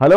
Hello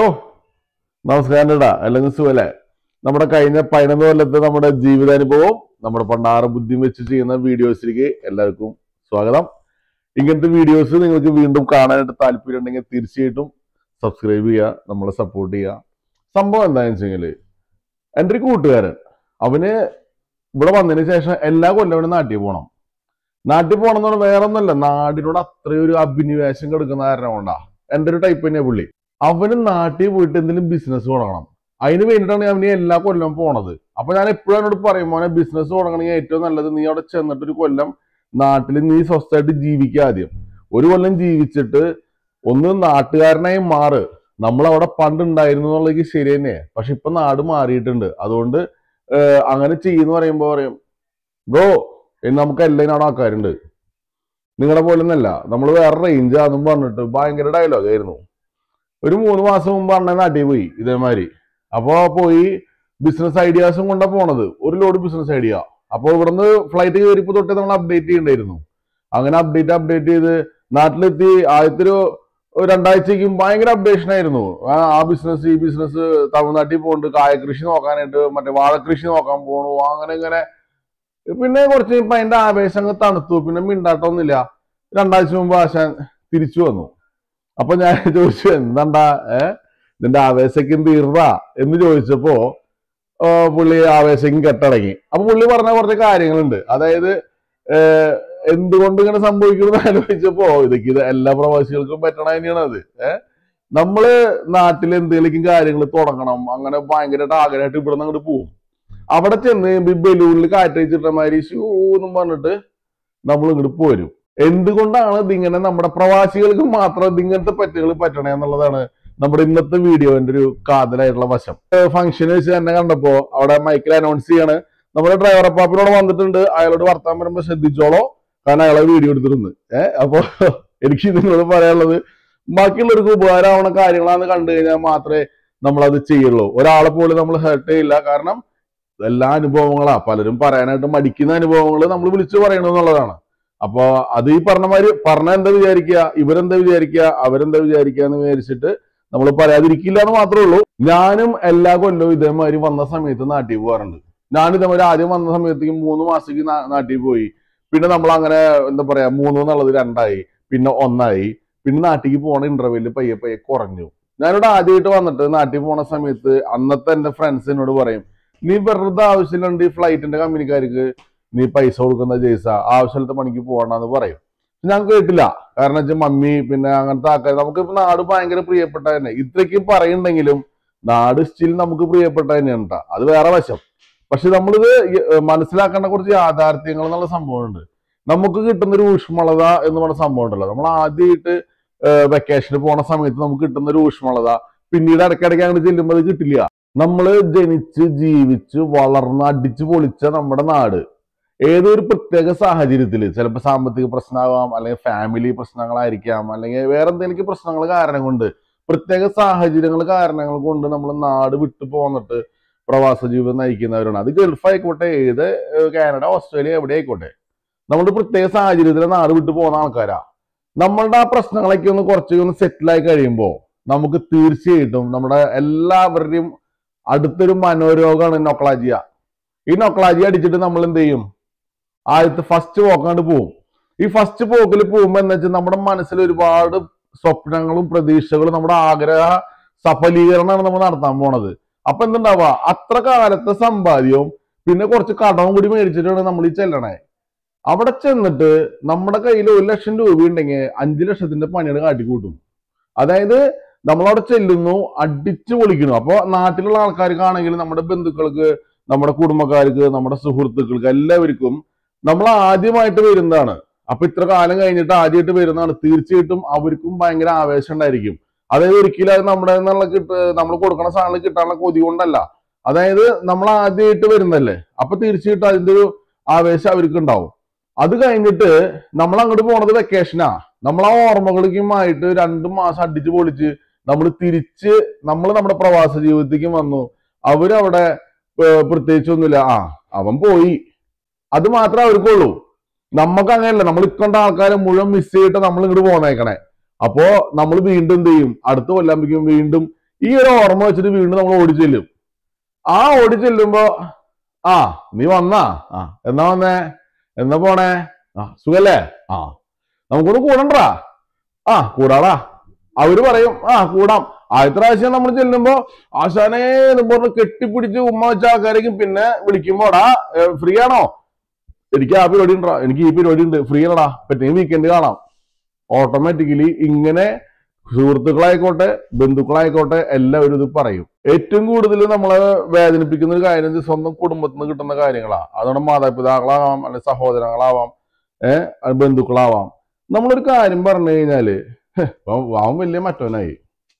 നമസ്കാരം അല്ലെങ്കിൽ സുഖല്ലേ നമ്മുടെ കഴിഞ്ഞ പതിനൊന്ന് കൊല്ലത്തെ നമ്മുടെ ജീവിതാനുഭവം നമ്മുടെ പണ്ടാറ് ബുദ്ധി വെച്ച് ചെയ്യുന്ന വീഡിയോസിലേക്ക് എല്ലാവർക്കും സ്വാഗതം ഇങ്ങനത്തെ വീഡിയോസ് നിങ്ങൾക്ക് വീണ്ടും കാണാനായിട്ട് താല്പര്യം ഉണ്ടെങ്കിൽ തീർച്ചയായിട്ടും സബ്സ്ക്രൈബ് ചെയ്യുക നമ്മളെ സപ്പോർട്ട് ചെയ്യുക സംഭവം എന്താണെന്ന് വെച്ചെങ്കിൽ എൻ്റെ ഒരു കൂട്ടുകാരൻ അവന് ഇവിടെ വന്നതിന് ശേഷം എല്ലാ കൊല്ലം അവന് നാട്ടിൽ പോകണം നാട്ടിൽ പോകണം എന്ന് പറഞ്ഞാൽ വേറെ ഒന്നുമല്ല നാടിനോട് അത്രയും ഒരു അഭിനിവേശം കൊടുക്കുന്ന കാരണം കൊണ്ടാ എൻ്റെ ഒരു ടൈപ്പ് തന്നെയാ പുള്ളി അവന് നാട്ടിൽ പോയിട്ട് എന്തെങ്കിലും ബിസിനസ് തുടങ്ങണം അതിന് വേണ്ടിയിട്ടാണ് അവന് എല്ലാ കൊല്ലം പോണത് അപ്പൊ ഞാൻ എപ്പോഴും അവനോട് പറയും മോനെ ബിസിനസ് തുടങ്ങണമെങ്കിൽ ഏറ്റവും നല്ലത് നീ അവിടെ ചെന്നിട്ട് ഒരു കൊല്ലം നാട്ടിൽ നീ സ്വസ്ഥമായിട്ട് ജീവിക്കുക ആദ്യം ഒരു കൊല്ലം ജീവിച്ചിട്ട് ഒന്ന് നാട്ടുകാരനായി മാറ് നമ്മൾ അവിടെ പണ്ട് ഉണ്ടായിരുന്നു എന്നുള്ളത് ശരി തന്നെ പക്ഷെ ഇപ്പൊ നാട് മാറിയിട്ടുണ്ട് അതുകൊണ്ട് ഏഹ്, അങ്ങനെ ചെയ്യുന്ന പറയുമ്പോ പറയും ബ്രോ നമുക്ക് എല്ലാം അവിടെ ആൾക്കാരുണ്ട് നിങ്ങളെ പോലെ ഒന്നല്ല നമ്മൾ വേറെ റേഞ്ച് ആണെന്നും പറഞ്ഞിട്ട് ഭയങ്കര ഡയലോഗ് ആയിരുന്നു ഒരു മൂന്ന് മാസം മുമ്പ് അണ്ണൻ നാട്ടിൽ പോയി ഇതേമാതിരി അപ്പോ പോയി ബിസിനസ് ഐഡിയാസും കൊണ്ടാ പോണത് ഒരു ലോഡ് ബിസിനസ് ഐഡിയ അപ്പോൾ ഇവിടുന്ന് ഫ്ലൈറ്റ് കയറിപ്പോ തൊട്ട് നമ്മൾ അപ്ഡേറ്റ് ചെയ്യണ്ടായിരുന്നു അങ്ങനെ അപ്ഡേറ്റ് അപ്ഡേറ്റ് ചെയ്ത് നാട്ടിലെത്തി ആദ്യത്തെ ഒരു ഒരു രണ്ടാഴ്ചയ്ക്കും ഭയങ്കര അപ്ഡേഷൻ ആയിരുന്നു ആ ആ ബിസിനസ് ഈ ബിസിനസ് തമിഴ്നാട്ടിൽ പോകുന്നുണ്ട് കായ കൃഷി നോക്കാനായിട്ട് മറ്റേ വാഴക്കൃഷി നോക്കാൻ പോണു അങ്ങനെ ഇങ്ങനെ പിന്നെ കുറച്ച് കഴിഞ്ഞപ്പോ അതിന്റെ ആവേശം അങ്ങ് തണുത്തു പിന്നെ മിണ്ടാട്ടമൊന്നുമില്ല രണ്ടാഴ്ച മുമ്പ് ആശാൻ തിരിച്ചു വന്നു അപ്പൊ ഞാൻ ചോദിച്ചു എന്താണ്ടാ ഏ നിന്റെ ആവേശക്കും തീർന്നാ എന്ന് ചോദിച്ചപ്പോ ആ, പുള്ളി ആവേശക്കും കെട്ടടങ്ങി അപ്പൊ പുള്ളി പറഞ്ഞ കുറച്ച് കാര്യങ്ങളുണ്ട് അതായത് ഏഹ്, എന്തുകൊണ്ട് ഇങ്ങനെ സംഭവിക്കുന്നു ആലോചിച്ചപ്പോ ഇതൊക്കെ ഇത് എല്ലാ പ്രവാസികൾക്കും പറ്റണ തന്നെയാണ് അത് ഏഹ് നമ്മള് നാട്ടിൽ എന്തെങ്കിലും കാര്യങ്ങൾ തുടങ്ങണം അങ്ങനെ ഭയങ്കരമായിട്ട് ആഗ്രഹമായിട്ട് ഇവിടെ നിന്ന് അങ്ങോട്ട് പോകും അവിടെ ചെന്ന് കഴിയുമ്പോ ഈ ബലൂണിൽ കാറ്റഴിച്ചിട്ട മാതിരി ഷൂ എന്നും പറഞ്ഞിട്ട് നമ്മൾ ഇങ്ങോട്ട് പോരും എന്തുകൊണ്ടാണ് ഇതിങ്ങനെ നമ്മുടെ പ്രവാസികൾക്ക് മാത്രം ഇതിങ്ങനത്തെ പറ്റുകൾ പറ്റണേ എന്നുള്ളതാണ് നമ്മുടെ ഇന്നത്തെ വീഡിയോന്റെ ഒരു കാതലായിട്ടുള്ള വശം ഫംഗ്ഷൻ വെച്ച് തന്നെ കണ്ടപ്പോ അവിടെ മൈക്കിൽ അനൗൺസ് ചെയ്യാണ് നമ്മുടെ ഡ്രൈവർ അപ്പാപ്പിനോട് വന്നിട്ടുണ്ട് അയാളോട് വർത്താൻ വരുമ്പോ ശ്രദ്ധിച്ചോളോ കാരണം അയാളെ വീഡിയോ എടുത്തിരുന്നു ഏഹ് അപ്പൊ എനിക്ക് നിങ്ങളോട് പറയാനുള്ളത് ബാക്കിയുള്ളവർക്ക് ഉപകാരമാവണ കാര്യങ്ങളാന്ന് കണ്ടു കഴിഞ്ഞാൽ മാത്രമേ നമ്മൾ അത് ചെയ്യുള്ളൂ ഒരാളെ പോലും നമ്മൾ ഹേർട്ട് ചെയ്യില്ല കാരണം എല്ലാ അനുഭവങ്ങളാ പലരും പറയാനായിട്ട് മടിക്കുന്ന അനുഭവങ്ങൾ നമ്മൾ വിളിച്ചു പറയണു എന്നുള്ളതാണ് അപ്പൊ അത് ഈ പറഞ്ഞ മാതിരി പറഞ്ഞ എന്താ വിചാരിക്കുക ഇവരെന്താ വിചാരിക്കുക അവരെന്താ വിചാരിക്കുക എന്ന് വിചാരിച്ചിട്ട് നമ്മൾ പറയാതിരിക്കില്ല എന്ന് മാത്രമേ ഉള്ളൂ ഞാനും എല്ലാ കൊല്ലവും ഇതേമാതിരി വന്ന സമയത്ത് നാട്ടിൽ പോകാറുണ്ട് ഞാൻ ഇതേമാതിരി ആദ്യം വന്ന സമയത്തേക്ക് മൂന്ന് മാസത്തേക്ക് നാ- നാട്ടിൽ പോയി പിന്നെ നമ്മൾ അങ്ങനെ എന്താ പറയാ മൂന്ന് എന്നുള്ളത് രണ്ടായി പിന്നെ ഒന്നായി പിന്നെ നാട്ടിലേക്ക് പോണ ഇന്റർവ്യൂല് പയ്യെ പയ്യെ കുറഞ്ഞു ഞാനിവിടെ ആദ്യമായിട്ട് വന്നിട്ട് നാട്ടിൽ പോണ സമയത്ത് അന്നത്തെ എന്റെ ഫ്രണ്ട്സ് എന്നോട് പറയും നീ വെറുതെ ആവശ്യമില്ലാണ്ട് ഈ ഫ്ലൈറ്റിന്റെ കമ്പനിക്കാർക്ക് നീ പൈസ കൊടുക്കുന്ന ജയ്സ ആവശ്യമില്ലാത്ത പണിക്ക് പോകണമെന്ന് പറയും ഞാൻ കേട്ടില്ല കാരണം വെച്ചാൽ മമ്മി പിന്നെ അങ്ങനത്തെ ആൾക്കാർ നമുക്ക് ഇപ്പൊ നാട് ഭയങ്കര പ്രിയപ്പെട്ട തന്നെ ഇത്രയ്ക്കും പറയുണ്ടെങ്കിലും നാട് സ്റ്റിൽ നമുക്ക് പ്രിയപ്പെട്ട തന്നെയാണ് ട്ടാ. അത് വേറെ വശം പക്ഷെ നമ്മളിത് ഈ- ഏർ മനസ്സിലാക്കേണ്ട കുറച്ച് യാഥാർത്ഥ്യങ്ങൾ എന്നുള്ള സംഭവമുണ്ട് നമുക്ക് കിട്ടുന്ന ഒരു ഊഷ്മളത എന്ന് പറഞ്ഞ സംഭവം ഉണ്ടല്ലോ നമ്മൾ ആദ്യമായിട്ട് വെക്കേഷന് പോണ സമയത്ത് നമുക്ക് കിട്ടുന്ന ഒരു ഊഷ്മളത പിന്നീട് ഇടയ്ക്കിടയ്ക്ക് അങ്ങനെ ചെല്ലുമ്പോൾ അത് കിട്ടില്ല നമ്മൾ ജനിച്ച് ജീവിച്ച് വളർന്ന് അടിച്ചു പൊളിച്ച നമ്മുടെ നാട് ഏതൊരു പ്രത്യേക സാഹചര്യത്തിൽ ചിലപ്പോൾ സാമ്പത്തിക പ്രശ്നമാവാം അല്ലെങ്കിൽ ഫാമിലി പ്രശ്നങ്ങളായിരിക്കാം അല്ലെങ്കിൽ വേറെ എന്തെങ്കിലും പ്രശ്നങ്ങൾ കാരണം കൊണ്ട് പ്രത്യേക സാഹചര്യങ്ങൾ കാരണങ്ങൾ കൊണ്ട് നമ്മൾ നാട് വിട്ടു പോന്നിട്ട് പ്രവാസ ജീവിതം നയിക്കുന്നവരാണ് അത് ഗൾഫ് ആയിക്കോട്ടെ ഏത് ഏഹ് കാനഡ ഓസ്ട്രേലിയ എവിടെ ആയിക്കോട്ടെ നമ്മുടെ പ്രത്യേക സാഹചര്യത്തിൽ നാട് വിട്ടു പോകുന്ന ആൾക്കാരാ നമ്മളുടെ ആ പ്രശ്നങ്ങളൊക്കെ ഒന്ന് കുറച്ച് ഒന്ന് സെറ്റിൽ ആയി കഴിയുമ്പോൾ നമുക്ക് തീർച്ചയായിട്ടും നമ്മുടെ എല്ലാവരുടെയും അടുത്തൊരു മനോരോഗമാണ് നൊക്ലാജിയ ഈ നൊക്ലാജിയ അടിച്ചിട്ട് നമ്മൾ എന്ത് ചെയ്യും ആദ്യത്തെ ഫസ്റ്റ് പോക്കാണ്ട് പോവും ഈ ഫസ്റ്റ് പോക്കിൽ പോകുമ്പോൾ എന്താ വെച്ചാൽ നമ്മുടെ മനസ്സിൽ ഒരുപാട് സ്വപ്നങ്ങളും പ്രതീക്ഷകളും നമ്മുടെ ആഗ്രഹ സഫലീകരണമാണ് നമ്മൾ നടത്താൻ പോണത് അപ്പൊ എന്തുണ്ടാവുക അത്ര കാലത്തെ സമ്പാദ്യവും പിന്നെ കുറച്ച് കടവും കൂടി മേടിച്ചിട്ടാണ് നമ്മൾ ഈ ചെല്ലണേ അവിടെ ചെന്നിട്ട് നമ്മുടെ കയ്യിൽ ഒരു ലക്ഷം രൂപ ഉണ്ടെങ്കിൽ അഞ്ചു ലക്ഷത്തിന്റെ പണിയുടെ കാട്ടിക്കൂട്ടും അതായത് നമ്മളവിടെ ചെല്ലുന്നു അടിച്ചു പൊളിക്കുന്നു അപ്പൊ നാട്ടിലുള്ള ആൾക്കാർക്കാണെങ്കിലും നമ്മുടെ ബന്ധുക്കൾക്ക് നമ്മുടെ കുടുംബക്കാർക്ക് നമ്മുടെ സുഹൃത്തുക്കൾക്ക് എല്ലാവർക്കും നമ്മൾ ആദ്യമായിട്ട് വരുന്നതാണ് അപ്പൊ ഇത്ര കാലം കഴിഞ്ഞിട്ട് ആദ്യമായിട്ട് വരുന്നതാണ് തീർച്ചയായിട്ടും അവർക്കും ഭയങ്കര ആവേശം ഉണ്ടായിരിക്കും അതായത് ഒരിക്കലും അത് നമ്മുടെ നിന്നുള്ള കിട്ട് നമ്മൾ കൊടുക്കുന്ന സാധനങ്ങൾ കിട്ടാനുള്ള കൊതി കൊണ്ടല്ല അതായത് നമ്മൾ ആദ്യമായിട്ട് വരുന്നല്ലേ അപ്പൊ തീർച്ചയായിട്ടും അതിന്റെ ഒരു ആവേശം അവർക്ക് ഉണ്ടാവും അത് കഴിഞ്ഞിട്ട് നമ്മൾ അങ്ങോട്ട് പോണത് വെക്കേഷനാ നമ്മൾ ആ ഓർമ്മകളിലേക്കുമായിട്ട് രണ്ടു മാസം അടിച്ചു പൊളിച്ച് നമ്മൾ തിരിച്ച് നമ്മൾ നമ്മുടെ പ്രവാസ ജീവിതത്തേക്ക് വന്നു അവരവിടെ ഏർ പ്രത്യേകിച്ചൊന്നുമില്ല ആ അവൻ പോയി അത് മാത്രമേ അവർക്കുള്ളൂ നമുക്ക് അങ്ങനെയല്ല നമ്മൾ ഇക്കണ്ട ആൾക്കാരെ മുഴുവൻ മിസ് ചെയ്തിട്ട് നമ്മൾ ഇങ്ങോട്ട് പോന്നേക്കണേ അപ്പോ നമ്മൾ വീണ്ടും എന്ത് ചെയ്യും അടുത്ത കൊല്ലാകുമ്പോഴേക്കും വീണ്ടും ഈ ഒരു ഓർമ്മ വെച്ചിട്ട് വീണ്ടും നമ്മൾ ഓടി ചെല്ലും ആ ഓടി ചെല്ലുമ്പോ ആ നീ വന്നാ ആ എന്നാ വന്നേ എന്നാ പോണേ ആ സുഖല്ലേ ആ നമുക്കൊന്ന് കൂടണ്ടാ ആ കൂടാടാ അവര് പറയും ആ കൂടാം ആദ്യത്തെ പ്രാവശ്യം നമ്മൾ ചെല്ലുമ്പോ ആശാനെ എന്ന് പറഞ്ഞ് കെട്ടിപ്പിടിച്ച് ഉമ്മ വെച്ച ആൾക്കാരേക്കും പിന്നെ വിളിക്കുമ്പോടാ ഫ്രീ ആണോ എനിക്ക് ആ പരിപാടി ഉണ്ടാ എനിക്ക് ഈ പരിപാടി ഉണ്ട് ഫ്രീ ആണടാ പറ്റിയ വീക്കെൻഡ് കാണാം ഓട്ടോമാറ്റിക്കലി ഇങ്ങനെ സുഹൃത്തുക്കളായിക്കോട്ടെ ബന്ധുക്കളായിക്കോട്ടെ എല്ലാവരും ഇത് പറയും ഏറ്റവും കൂടുതൽ നമ്മളെ വേദനിപ്പിക്കുന്ന ഒരു കാര്യം ഇത് സ്വന്തം കുടുംബത്തിൽ നിന്ന് കിട്ടുന്ന കാര്യങ്ങളാ അതുകൊണ്ട് മാതാപിതാക്കളാവാം അല്ലെങ്കിൽ സഹോദരങ്ങളാവാം ഏഹ് ബന്ധുക്കളാവാം നമ്മളൊരു കാര്യം പറഞ്ഞു കഴിഞ്ഞാല് ഹ്, അവൻ അവൻ വലിയ മറ്റവനായി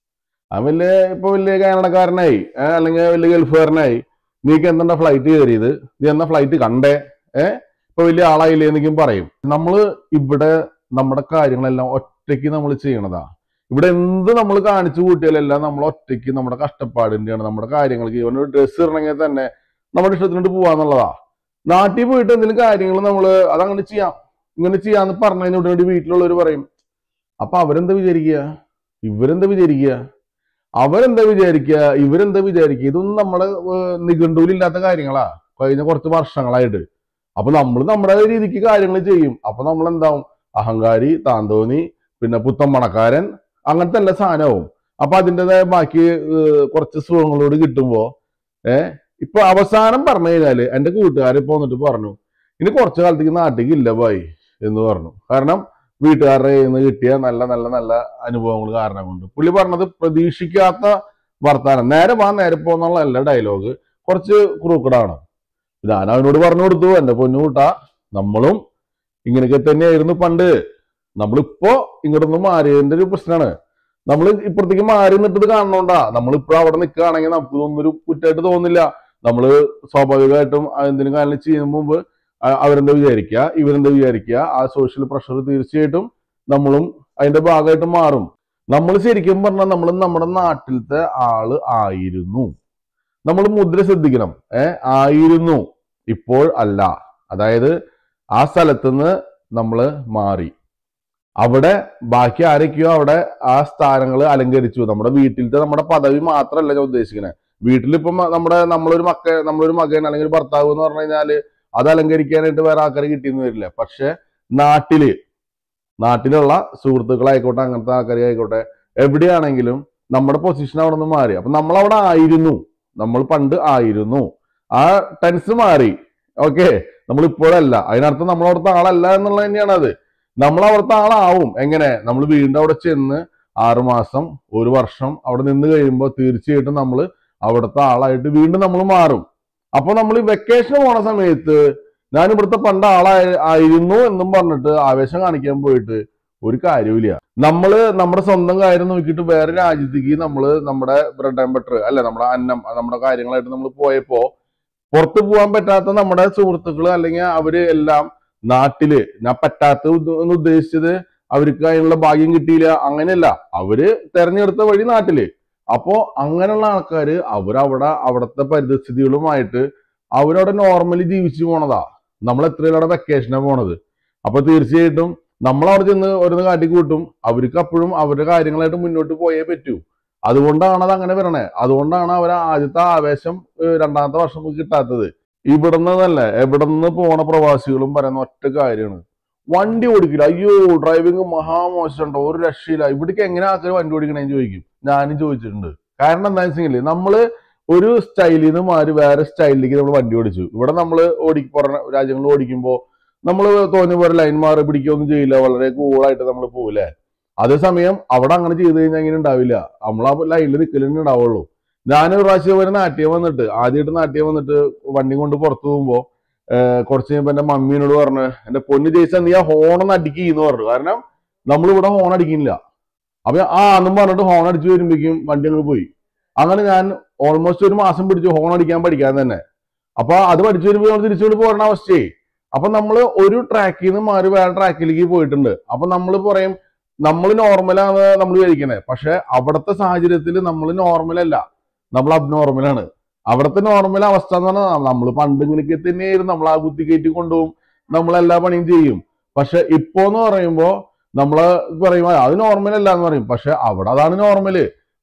അവൻ വലിയ ഇപ്പൊ വലിയ കാനഡക്കാരനായി ഏഹ് അല്ലെങ്കിൽ വലിയ ഗൾഫുകാരനായി നീക്ക് എന്താ ഫ്ലൈറ്റ് കയറിയത് നീ എന്നാ ഫ്ലൈറ്റ് കണ്ടേ ഏഹ് ഇപ്പൊ വലിയ ആളായില്ലേ എന്നൊക്കെയും പറയും നമ്മള് ഇവിടെ നമ്മുടെ കാര്യങ്ങളെല്ലാം ഒറ്റയ്ക്ക് നമ്മൾ ചെയ്യണതാ ഇവിടെ എന്ത് നമ്മൾ കാണിച്ചു കൂട്ടിയാലെല്ലാം നമ്മൾ ഒറ്റയ്ക്ക് നമ്മുടെ കഷ്ടപ്പാടിന്റെയാണ് നമ്മുടെ കാര്യങ്ങൾക്ക് ഇവൻ ഒരു ഡ്രസ്സ് ഇടണമെങ്കിൽ തന്നെ നമ്മുടെ ഇഷ്ടത്തിനോട്ട് പോവാന്നുള്ളതാ നാട്ടിൽ പോയിട്ട് എന്തെങ്കിലും കാര്യങ്ങൾ നമ്മൾ അതങ്ങനെ ചെയ്യാം ഇങ്ങനെ ചെയ്യാന്ന് പറഞ്ഞതിന് ഉടനടി വീട്ടിലുള്ളവർ പറയും അപ്പൊ അവരെന്താ വിചാരിക്കുക ഇവരെന്താ വിചാരിക്കുക അവരെന്താ വിചാരിക്കുക ഇവരെന്താ വിചാരിക്കുക ഇതൊന്നും നമ്മുടെ ഏഹ്, നിഘണ്ടുവിലില്ലാത്ത കാര്യങ്ങളാ കഴിഞ്ഞ കുറച്ച് വർഷങ്ങളായിട്ട് അപ്പൊ നമ്മൾ നമ്മുടെ രീതിക്ക് കാര്യങ്ങൾ ചെയ്യും അപ്പൊ നമ്മൾ എന്താവും അഹങ്കാരി താന്തോന്നി പിന്നെ പുത്തമ്മണക്കാരൻ അങ്ങനത്തെ എല്ലാ സാധനവും അപ്പൊ അതിൻ്റെതായ ബാക്കി ഏഹ്, കുറച്ച് സുഖങ്ങളോട് കിട്ടുമ്പോ ഏഹ് ഇപ്പൊ അവസാനം പറഞ്ഞു കഴിഞ്ഞാല് എന്റെ കൂട്ടുകാരെ ഇപ്പൊ വന്നിട്ട് പറഞ്ഞു ഇനി കുറച്ചു കാലത്തേക്ക് നാട്ടിലേക്ക് ഇല്ല പോയി എന്ന് പറഞ്ഞു കാരണം വീട്ടുകാരുടെ കയ്യിൽ നിന്ന് കിട്ടിയ നല്ല നല്ല നല്ല അനുഭവങ്ങൾ കാരണം കൊണ്ട് പുള്ളി പറഞ്ഞത് പ്രതീക്ഷിക്കാത്ത വർത്താനം നേരെ വാ നേരെ പോന്നുള്ള എല്ലാ ഡയലോഗ് കുറച്ച് ക്രൂക്കഡാണ് ഞാൻ അവനോട് പറഞ്ഞു കൊടുത്തു എന്റെ പൊന്നു കൂട്ടാ നമ്മളും ഇങ്ങനെയൊക്കെ തന്നെയായിരുന്നു പണ്ട് നമ്മളിപ്പോ ഇങ്ങോട്ടൊന്നും മാറിയതിന്റെ ഒരു പ്രശ്നമാണ് നമ്മൾ ഇപ്പുറത്തേക്ക് മാറി നിന്നിട്ട് കാണണോണ്ടാ നമ്മളിപ്പോ അവിടെ നിൽക്കുകയാണെങ്കിൽ നമുക്ക് ഇതൊന്നും ഒരു കുറ്റമായിട്ട് തോന്നില്ല നമ്മള് സ്വാഭാവികമായിട്ടും എന്തിനും കാര്യം ചെയ്യുന്ന മുമ്പ് അ- അവരെന്താ വിചാരിക്കുക ഇവരെന്താ വിചാരിക്കുക ആ സോഷ്യൽ പ്രഷർ തീർച്ചയായിട്ടും നമ്മളും അതിന്റെ ഭാഗമായിട്ട് മാറും നമ്മൾ ശരിക്കും പറഞ്ഞാൽ നമ്മൾ നമ്മുടെ നാട്ടിലത്തെ ആള് ആയിരുന്നു നമ്മൾ മുദ്ര ശ്രദ്ധിക്കണം ഏ ആയിരുന്നു ഇപ്പോൾ അല്ല അതായത് ആ സ്ഥലത്തുനിന്ന് നമ്മൾ മാറി അവിടെ ബാക്കി ആരൊക്കെയോ അവിടെ ആ സ്ഥാനങ്ങൾ അലങ്കരിച്ചു നമ്മുടെ വീട്ടിലത്തെ നമ്മുടെ പദവി മാത്രമല്ല ഞാൻ ഉദ്ദേശിക്കുന്നത് വീട്ടിലിപ്പം നമ്മുടെ നമ്മളൊരു മക്ക നമ്മളൊരു മകൻ അല്ലെങ്കിൽ ഒരു ഭർത്താവ് എന്ന് പറഞ്ഞു കഴിഞ്ഞാല് അത് അലങ്കരിക്കാനായിട്ട് വേറെ ആൾക്കാർ കിട്ടിയെന്ന് വരില്ല പക്ഷെ നാട്ടില് നാട്ടിലുള്ള സുഹൃത്തുക്കളായിക്കോട്ടെ അങ്ങനത്തെ ആൾക്കാർ ആയിക്കോട്ടെ എവിടെയാണെങ്കിലും നമ്മുടെ പൊസിഷൻ അവിടെ നിന്ന് മാറി അപ്പൊ നമ്മൾ അവിടെ ആയിരുന്നു നമ്മൾ പണ്ട് ആയിരുന്നു ആ ടെൻസ് മാറി ഓക്കെ നമ്മൾ ഇപ്പോഴല്ല അതിനർത്ഥം നമ്മൾ അവിടുത്തെ ആളല്ല എന്നുള്ളത് തന്നെയാണ് അത് നമ്മൾ അവിടുത്തെ ആളാവും എങ്ങനെ നമ്മൾ വീണ്ടും അവിടെ ചെന്ന് ആറുമാസം ഒരു വർഷം അവിടെ നിന്ന് കഴിയുമ്പോൾ തീർച്ചയായിട്ടും നമ്മൾ അവിടുത്തെ ആളായിട്ട് വീണ്ടും നമ്മൾ മാറും അപ്പൊ നമ്മൾ ഈ വെക്കേഷൻ പോണ സമയത്ത് ഞാൻ ഇവിടുത്തെ പണ്ട് ആളായി ആയിരുന്നു എന്നും പറഞ്ഞിട്ട് ആവേശം കാണിക്കാൻ പോയിട്ട് ഒരു കാര്യമില്ല നമ്മള് നമ്മുടെ സ്വന്തം കാര്യം നോക്കിയിട്ട് വേറെ രാജ്യത്തേക്ക് നമ്മള് നമ്മുടെ ബ്രെഡ് ആൻഡ് ബട്ടർ അല്ലെ നമ്മുടെ അന്നം നമ്മുടെ കാര്യങ്ങളായിട്ട് നമ്മൾ പോയപ്പോ പുറത്തു പോകാൻ പറ്റാത്ത നമ്മുടെ സുഹൃത്തുക്കൾ അല്ലെങ്കിൽ അവര് എല്ലാം നാട്ടില് ഞാൻ പറ്റാത്ത ഉദ്ദ- എന്ന് ഉദ്ദേശിച്ചത് അവർക്ക് അതിനുള്ള ഭാഗ്യം കിട്ടിയില്ല അങ്ങനെയല്ല അവര് തെരഞ്ഞെടുത്ത വഴി നാട്ടില് അപ്പോ അങ്ങനെയുള്ള ആൾക്കാര് അവരവിടെ അവിടുത്തെ പരിതസ്ഥിതികളുമായിട്ട് അവരവിടെ നോർമലി ജീവിച്ചു പോണതാ നമ്മൾ എത്രയും അവിടെ വെക്കേഷനാണ് പോണത് അപ്പൊ തീർച്ചയായിട്ടും നമ്മൾ അവിടെ ചെന്ന് ഓരോന്ന് കാട്ടിക്കൂട്ടും അവർക്ക് അപ്പോഴും അവരുടെ കാര്യങ്ങളായിട്ട് മുന്നോട്ട് പോയേ പറ്റൂ അതുകൊണ്ടാണ് അത് അങ്ങനെ വരണേ അതുകൊണ്ടാണ് അവർ ആദ്യത്തെ ആവേശം ഏഹ് രണ്ടാമത്തെ വർഷം നമുക്ക് കിട്ടാത്തത് ഇവിടുന്ന് നല്ല എവിടെ നിന്ന് പോണ പ്രവാസികളും പറയുന്ന ഒറ്റ കാര്യമാണ് വണ്ടി ഓടിക്കില്ല അയ്യോ ഡ്രൈവിംഗ് മഹാമോശമുണ്ടോ ഒരു രക്ഷയില്ല ഇവിടേക്ക് എങ്ങനെ ആൾക്കാർ വണ്ടി ഓടിക്കണേന്ന് ചോദിക്കും ഞാനും ചോദിച്ചിട്ടുണ്ട് കാരണം എന്താ വെച്ചെങ്കിൽ നമ്മള് ഒരു സ്റ്റൈലിൽ നിന്ന് മാറി വേറെ സ്റ്റൈലിലേക്ക് നമ്മൾ വണ്ടി ഓടിച്ചു ഇവിടെ നമ്മൾ ഓടി പുറം രാജ്യങ്ങളിൽ ഓടിക്കുമ്പോൾ നമ്മൾ തോന്നിയ പോലെ ലൈൻ മാറി പിടിക്കുകയൊന്നും ചെയ്യില്ല വളരെ കൂളായിട്ട് നമ്മൾ പോകില്ലേ അതേസമയം അവിടെ അങ്ങനെ ചെയ്ത് കഴിഞ്ഞാൽ ഇങ്ങനെ ഉണ്ടാവില്ല നമ്മൾ ആ ലൈനിൽ നിൽക്കലേ ഉണ്ടാവുള്ളൂ ഞാനൊരു പ്രാവശ്യം ഒരു നാട്യം വന്നിട്ട് ആദ്യമായിട്ട് നാട്യം വന്നിട്ട് വണ്ടി കൊണ്ട് പുറത്തു പോകുമ്പോ ഏഹ് കുറച്ച് കഴിയുമ്പോ എന്റെ മമ്മീനോട് പറഞ്ഞു എന്റെ പൊന്നു ജയിച്ച നീ ആ ഹോണൊന്ന് അടിക്കുന്നു പറഞ്ഞു കാരണം നമ്മളിവിടെ ഹോൺ അടിക്കുന്നില്ല അപ്പൊ ഞാൻ, ആ എന്നും പറഞ്ഞിട്ട് ഹോൺ അടിച്ചു വരുമ്പോഴേക്കും വണ്ടി അങ്ങ് പോയി അങ്ങനെ ഞാൻ ഓൾമോസ്റ്റ് ഒരു മാസം പിടിച്ചു ഹോൺ അടിക്കാൻ പഠിക്കാൻ തന്നെ അപ്പൊ അത് പഠിച്ചു വരുമ്പോൾ നമ്മൾ തിരിച്ചുകൊണ്ട് പോരുന്ന അവസ്ഥയായി അപ്പൊ നമ്മൾ ഒരു ട്രാക്കിൽ നിന്ന് മാറി വേറെ ട്രാക്കിലേക്ക് പോയിട്ടുണ്ട് അപ്പൊ നമ്മൾ പറയും നമ്മൾ നോർമലാണ് നമ്മൾ വിചാരിക്കണേ പക്ഷെ അവിടുത്തെ സാഹചര്യത്തിൽ നമ്മൾ നോർമൽ അല്ല നമ്മൾ അബ്നോർമലാണ് അവിടുത്തെ നോർമൽ അവസ്ഥ എന്ന് പറഞ്ഞാൽ നമ്മൾ പണ്ട് ഇങ്ങനെയൊക്കെ തന്നെയായിരുന്നു നമ്മൾ ആ കുത്തി കയറ്റി കൊണ്ടുപോകും നമ്മൾ എല്ലാ പണിയും ചെയ്യും പക്ഷെ ഇപ്പോ എന്ന് പറയുമ്പോ നമ്മള് പറയും "ആ, അത് നോർമൽ അല്ല എന്ന് പറയും പക്ഷെ അവിടെ അതാണ് നോർമല്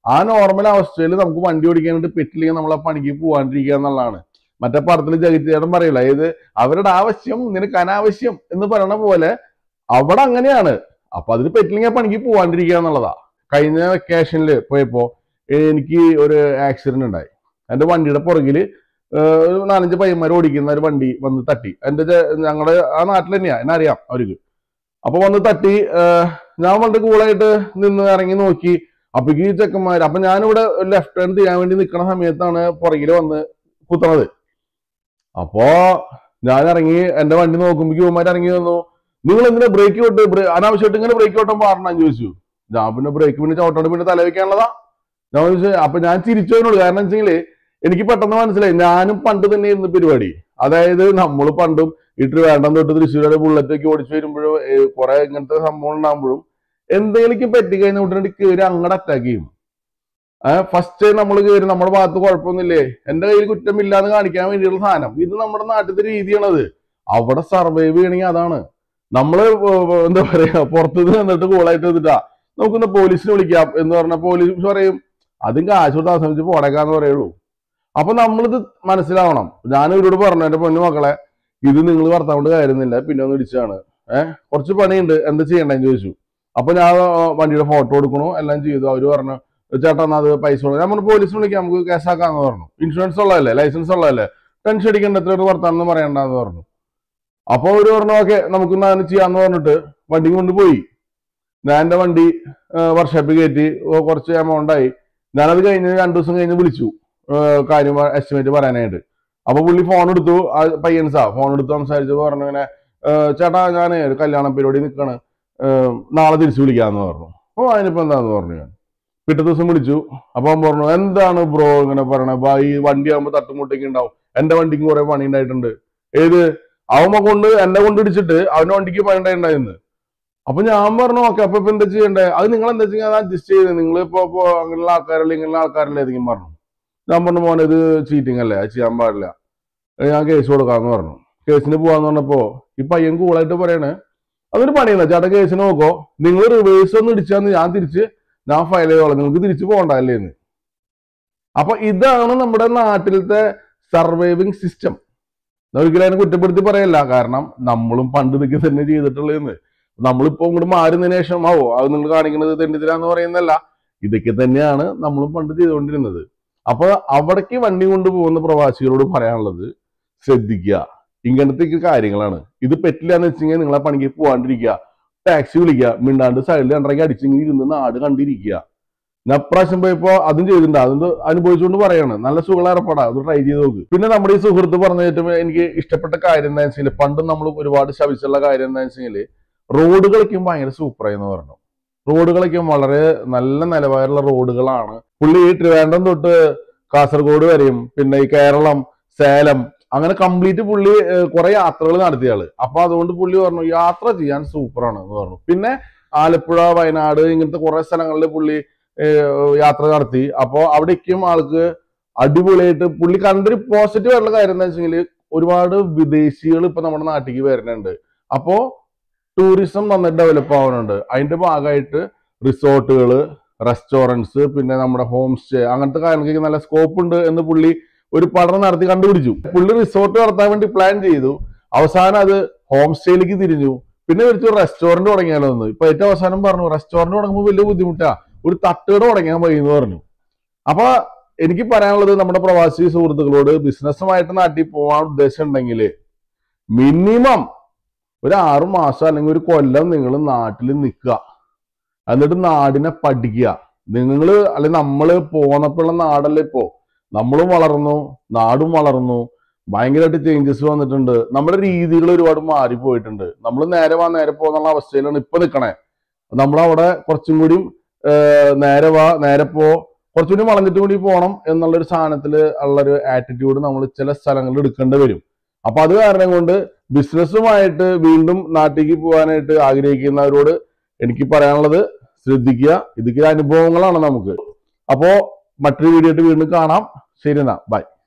ആ നോർമൽ അവസ്ഥയിൽ നമുക്ക് വണ്ടി ഓടിക്കാനായിട്ട് പറ്റില്ലെങ്കിൽ നമ്മൾ ആ പണിക്ക് പോവാണ്ടിരിക്കുക എന്നുള്ളതാണ് മറ്റേ പടത്തിൽ ജഗത്തേടൻ പറയില്ല ഏത് അവരുടെ ആവശ്യം നിനക്ക് അനാവശ്യം എന്ന് പറയണ പോലെ അവിടെ അങ്ങനെയാണ് അപ്പൊ അതിന് പറ്റില്ലെങ്കിൽ ആ പണിക്ക് പോവാണ്ടിരിക്കുക എന്നുള്ളതാ കഴിഞ്ഞ വെക്കേഷനിൽ പോയപ്പോ എനിക്ക് ഒരു ആക്സിഡന്റ് ഉണ്ടായി എന്റെ വണ്ടിയുടെ പുറകില് ഏഹ്, ഒരു നാലഞ്ച് പയ്യന്മാർ ഓടിക്കുന്ന ഒരു വണ്ടി വന്ന് തട്ടി എന്റെ ചെ- ഞങ്ങളുടെ ആ നാട്ടിൽ തന്നെയാ എന്നെ അറിയാം അവർക്ക് അപ്പൊ വന്ന് തട്ടി ഏഹ്, ഞാൻ വളരെ കൂളായിട്ട് നിന്ന് ഇറങ്ങി നോക്കി അപ്പൊ ഈ ചെക്കന്മാർ അപ്പൊ ഞാനിവിടെ ലെഫ്റ്റ് ഹാൻഡ് ചെയ്യാൻ വേണ്ടി നിൽക്കുന്ന സമയത്താണ് പുറകില് വന്ന് കുത്തണത് അപ്പോ ഞാൻ ഇറങ്ങി എന്റെ വണ്ടി നോക്കുമ്പോ ഇവന്മാർ ഇറങ്ങി വന്നു നിങ്ങൾ എന്തിനാ ബ്രേക്ക് വിട്ട് ബ്രേ- അനാവശ്യമായിട്ട് ഇങ്ങനെ ബ്രേക്ക് വിട്ടാൻ പാടണം ചോദിച്ചു ഞാൻ പിന്നെ ബ്രേക്ക് പിന്നെ ചവിട്ടോണ്ട് പിന്നെ തല വെക്കാനുള്ളതാ ഞാൻ ചോദിച്ചു അപ്പൊ ഞാൻ ചിരിച്ചു അതിനോട് കാരണം വെച്ചെങ്കില് എനിക്ക് പെട്ടെന്ന് മനസ്സിലായി ഞാനും പണ്ട് തന്നെ ഇരുന്ന പരിപാടി അതായത് നമ്മൾ പണ്ടും ഈ ട്രിവാൻഡ്രം തൊട്ട് തൃശ്ശൂർ വരെ ബുള്ളറ്റ് ഒക്കെ ഓടിച്ചു വരുമ്പോഴും കുറെ ഇങ്ങനത്തെ സംഭവം ഉണ്ടാകുമ്പോഴും എന്തെങ്കിലും പറ്റിക്കഴിഞ്ഞാൽ ഉടനടി കയറി അങ്ങടെ അറ്റാക്ക് ചെയ്യും ഫസ്റ്റ് നമ്മൾ കയറി നമ്മുടെ ഭാഗത്ത് കുഴപ്പമൊന്നുമില്ലേ എന്റെ കയ്യിൽ കുറ്റമില്ലാന്ന് കാണിക്കാൻ വേണ്ടിയുള്ള സാധനം ഇത് നമ്മുടെ നാട്ടിലത്തെ രീതിയാണത് അവിടെ സർവൈവ് ചെയ്യണമെങ്കിൽ അതാണ് നമ്മള് ഏർ എന്താ പറയാ പുറത്തുനിന്ന് നിന്നിട്ട് കൂളായിട്ട് നിന്നിട്ടാ നമുക്കൊന്ന് പോലീസിനെ വിളിക്കാം എന്ന് പറഞ്ഞ പോലീസ് പറയും അതും കാശ് കൊടുത്ത് ആശ്രമിച്ച് പോടേക്കാന്ന് പറയുള്ളൂ അപ്പൊ നമ്മളിത് മനസ്സിലാവണം ഞാൻ ഇവരോട് പറഞ്ഞു എന്റെ പൊന്നു മക്കളെ ഇത് നിങ്ങൾ ഭർത്താവിന്റെ കാര്യമൊന്നുമില്ല പിന്നെ ഒന്ന് ഇടിച്ചാണ് ഏഹ് കുറച്ച് പണിയുണ്ട് എന്താ ചെയ്യണ്ടെന്ന് ചോദിച്ചു അപ്പൊ ഞാൻ ആ, വണ്ടിയുടെ ഫോട്ടോ എടുക്കണു എല്ലാം ചെയ്തു അവര് പറഞ്ഞു ചേട്ടാ എന്നാ അത് പൈസ കൊടുക്കാം നമ്മൾ പോലീസിനെ വിളിക്കാം നമുക്ക് കേസാക്കാന്ന് പറഞ്ഞു ഇൻഷുറൻസ് ഉള്ളതല്ലേ ലൈസൻസ് ഉള്ളതല്ലേ ടെൻഷൻ അടിക്കേണ്ട എത്ര വർത്താനം പറയണ്ടെന്ന് പറഞ്ഞു അപ്പൊ അവര് പറഞ്ഞു ഓക്കെ നമുക്ക് എന്നാ അങ്ങനെ ചെയ്യാന്ന് പറഞ്ഞിട്ട് വണ്ടി കൊണ്ടുപോയി ഞാൻ എന്റെ വണ്ടി വർക്ക്ഷോപ്പിൽ കയറ്റി ഓ, കുറച്ച് എമൗണ്ട് ആയി ഞാനത് കഴിഞ്ഞ് രണ്ടു ദിവസം കഴിഞ്ഞ് വിളിച്ചു ആ, കാര്യം എസ്റ്റിമേറ്റ് പറയാനായിട്ട് അപ്പൊ പുള്ളി ഫോൺ എടുത്തു ആ പയ്യൻസാ ഫോൺ എടുത്ത് സംസാരിച്ചു പറഞ്ഞു ഇങ്ങനെ "ഏ, ചേട്ടാ ഞാൻ ഒരു കല്യാണ പരിപാടി നിൽക്കാണ് നാളെ തിരിച്ചു വിളിക്കാന്ന് പറഞ്ഞു അപ്പൊ അതിനിപ്പോ എന്താന്ന് പറഞ്ഞു ഞാൻ പിറ്റേ ദിവസം വിളിച്ചു അപ്പൊ അവൻ പറഞ്ഞു എന്താണ് ബ്രോ ഇങ്ങനെ പറയണേ ബാ ഈ വണ്ടി ആകുമ്പോ തട്ടുമുട്ടൊക്കെ ഉണ്ടാവും എന്റെ വണ്ടിക്ക് കുറെ പണി ഉണ്ടായിട്ടുണ്ട് ഏത് അവമ്മ കൊണ്ട് എന്നെ കൊണ്ട് ഇടിച്ചിട്ട് അവന്റെ വണ്ടിക്ക് പണി ഉണ്ടായിട്ടുണ്ടായിരുന്നു അപ്പൊ ഞാൻ പറഞ്ഞു ഓക്കെ അപ്പൊ ഇപ്പൊ എന്താ ചെയ്യണ്ടേ അത് നിങ്ങൾ എന്താ ചെയ്യാൻ അഡ്ജസ്റ്റ് ചെയ്ത് നിങ്ങൾ ഇപ്പൊ ഇപ്പൊ അങ്ങനെയുള്ള ആൾക്കാരല്ലേ ഇങ്ങനെയുള്ള ആൾക്കാരല്ലേ ഏതെങ്കിലും പറഞ്ഞു ഞാൻ പറഞ്ഞു മോനെ ഇത് ചീറ്റിംഗ് അല്ലേ അത് ചെയ്യാൻ പാടില്ല ഏ, ഞാൻ കേസ് കൊടുക്കാന്ന് പറഞ്ഞു കേസിന് പോവാന്ന് പറഞ്ഞപ്പോ ഈ പയ്യൻ കൂളായിട്ട് പറയണേ അതൊരു പണിയല്ല ചേട്ടാ കേസിന് നോക്കോ നിങ്ങൾ റിവേഴ്സ് ഒന്ന് ഇടിച്ചാന്ന് ഞാൻ തിരിച്ച് ഞാൻ ഫയൽ ചെയ്തോളാം നിങ്ങൾക്ക് തിരിച്ചു പോകണ്ടല്ലേ എന്ന് അപ്പൊ ഇതാണ് നമ്മുടെ നാട്ടിലത്തെ സർവൈവിങ് സിസ്റ്റം ഒരിക്കലും അതിനെ കുറ്റപ്പെടുത്തി പറയല്ല കാരണം നമ്മളും പണ്ട് ഇതൊക്കെ തന്നെ ചെയ്തിട്ടുള്ളതെന്ന് നമ്മളിപ്പോ ഇങ്ങോട്ട് മാറുന്നതിന് ശേഷം ആവോ അത് നിങ്ങൾ കാണിക്കുന്നത് തെണ്ടിത്തരാന്ന് പറയുന്നല്ല ഇതൊക്കെ തന്നെയാണ് നമ്മളും പണ്ട് ചെയ്തുകൊണ്ടിരുന്നത് അപ്പൊ അവിടേക്ക് വണ്ടി കൊണ്ടുപോകുന്ന പ്രവാസികളോട് പറയാനുള്ളത് ശ്രദ്ധിക്കുക ഇങ്ങനത്തെ കാര്യങ്ങളാണ് ഇത് പറ്റില്ല എന്ന് വെച്ചെങ്കിൽ നിങ്ങളെ പണിക്ക് പോകാണ്ടിരിക്കുക ടാക്സി വിളിക്കുക മിണ്ടാണ്ട് സൈഡിൽ രണ്ടരയ്ക്ക് അടിച്ചെങ്കിൽ ഇരുന്ന് നാട് കണ്ടിരിക്കുക ഞാൻ പ്രാവശ്യം പോയപ്പോ അതും ചെയ്തിട്ടുണ്ട് അതുകൊണ്ട് അനുഭവിച്ചുകൊണ്ട് പറയാണ് നല്ല സുഖമുള്ള ഏർപ്പാടാ അത് ട്രൈ ചെയ്ത് നോക്ക് പിന്നെ നമ്മുടെ ഈ സുഹൃത്ത് പറഞ്ഞു കേട്ടപ്പോൾ എനിക്ക് ഇഷ്ടപ്പെട്ട കാര്യം എന്താ വെച്ചാൽ പണ്ടും നമ്മൾ ഒരുപാട് ശവിച്ചുള്ള കാര്യം എന്താ വെച്ചാൽ റോഡുകളൊക്കെ ഭയങ്കര സൂപ്പറായി എന്ന് പറഞ്ഞു റോഡുകളൊക്കെ വളരെ നല്ല നിലവാരമുള്ള റോഡുകളാണ് പുള്ളി ഈ ട്രിവാൻഡ്രം തൊട്ട് കാസർഗോഡ് വരെയും പിന്നെ ഈ കേരളം സേലം അങ്ങനെ കംപ്ലീറ്റ് പുള്ളി കുറെ യാത്രകൾ നടത്തിയ ആള് അപ്പൊ അതുകൊണ്ട് പുള്ളി പറഞ്ഞു യാത്ര ചെയ്യാൻ സൂപ്പറാണ് എന്ന് പറഞ്ഞു പിന്നെ ആലപ്പുഴ വയനാട് ഇങ്ങനത്തെ കുറെ സ്ഥലങ്ങളിൽ പുള്ളി ഏഹ്, യാത്ര നടത്തി അപ്പോ അവിടേക്കും ആൾക്ക് അടിപൊളിയായിട്ട് പുള്ളി കണ്ടൊരു പോസിറ്റീവ് ആയിട്ടുള്ള കാര്യം എന്താ വെച്ചെങ്കിൽ ഒരുപാട് വിദേശികൾ ഇപ്പൊ നമ്മുടെ നാട്ടിലേക്ക് വരുന്നുണ്ട് അപ്പോ ടൂറിസം നന്നായിട്ട് ഡെവലപ്പ് ആവുന്നുണ്ട് അതിന്റെ ഭാഗമായിട്ട് റിസോർട്ടുകൾ റെസ്റ്റോറൻറ്റ്സ് പിന്നെ നമ്മുടെ ഹോം സ്റ്റേ അങ്ങനത്തെ കാര്യങ്ങൾക്ക് നല്ല സ്കോപ്പ് ഉണ്ട് എന്ന് പുള്ളി ഒരു പഠനം നടത്തി കണ്ടുപിടിച്ചു പുള്ളി റിസോർട്ട് നടത്താൻ വേണ്ടി പ്ലാൻ ചെയ്തു അവസാനം അത് ഹോം സ്റ്റേയിലേക്ക് തിരിഞ്ഞു പിന്നെ വിളിച്ചു റെസ്റ്റോറന്റ് തുടങ്ങിയാലോ എന്ന് ഇപ്പൊ ഏറ്റവും അവസാനം പറഞ്ഞു റെസ്റ്റോറന്റ് തുടങ്ങുമ്പോൾ വലിയ ബുദ്ധിമുട്ടാ ഒരു തട്ടുകട തുടങ്ങാൻ മതി എന്ന് പറഞ്ഞു അപ്പൊ എനിക്ക് പറയാനുള്ളത് നമ്മുടെ പ്രവാസി സുഹൃത്തുക്കളോട് ബിസിനസ്സുമായിട്ട് നാട്ടിൽ പോകാൻ ഉദ്ദേശം ഉണ്ടെങ്കിൽ മിനിമം ഒരു ആറു മാസം അല്ലെങ്കിൽ ഒരു കൊല്ലം നിങ്ങൾ നാട്ടിൽ നിൽക്കുക എന്നിട്ട് നാടിനെ പഠിക്കുക നിങ്ങൾ അല്ലെങ്കിൽ നമ്മള് പോന്നപ്പോഴുള്ള നാടല്ല ഇപ്പോ നമ്മളും വളർന്നു നാടും വളർന്നു ഭയങ്കരമായിട്ട് ചേഞ്ചസ് വന്നിട്ടുണ്ട് നമ്മുടെ രീതികൾ ഒരുപാട് മാറിപ്പോയിട്ടുണ്ട് നമ്മൾ നേരെ വാ നേരെ പോകുന്നുള്ള അവസ്ഥയിലാണ് ഇപ്പൊ നിൽക്കണേ നമ്മളവിടെ കുറച്ചും കൂടി നേരെ വാ നേരെ പോ കുറച്ചും കൂടി വളഞ്ഞിട്ട് കൂടി പോകണം എന്നുള്ളൊരു സാധനത്തിൽ ഉള്ളൊരു ആറ്റിറ്റ്യൂഡ് നമ്മൾ ചില സ്ഥലങ്ങളിൽ എടുക്കേണ്ടി വരും അപ്പൊ അത് കാരണം കൊണ്ട് ബിസിനസ്സുമായിട്ട് വീണ്ടും നാട്ടിലേക്ക് പോകാനായിട്ട് ആഗ്രഹിക്കുന്നവരോട് എനിക്ക് പറയാനുള്ളത് ശ്രദ്ധിക്കുക ഇതൊക്കെ അനുഭവങ്ങളാണ് നമുക്ക് അപ്പോ മറ്റൊരു വീഡിയോ ആയിട്ട് വീണ്ടും കാണാം ശരി എന്നാ ബൈ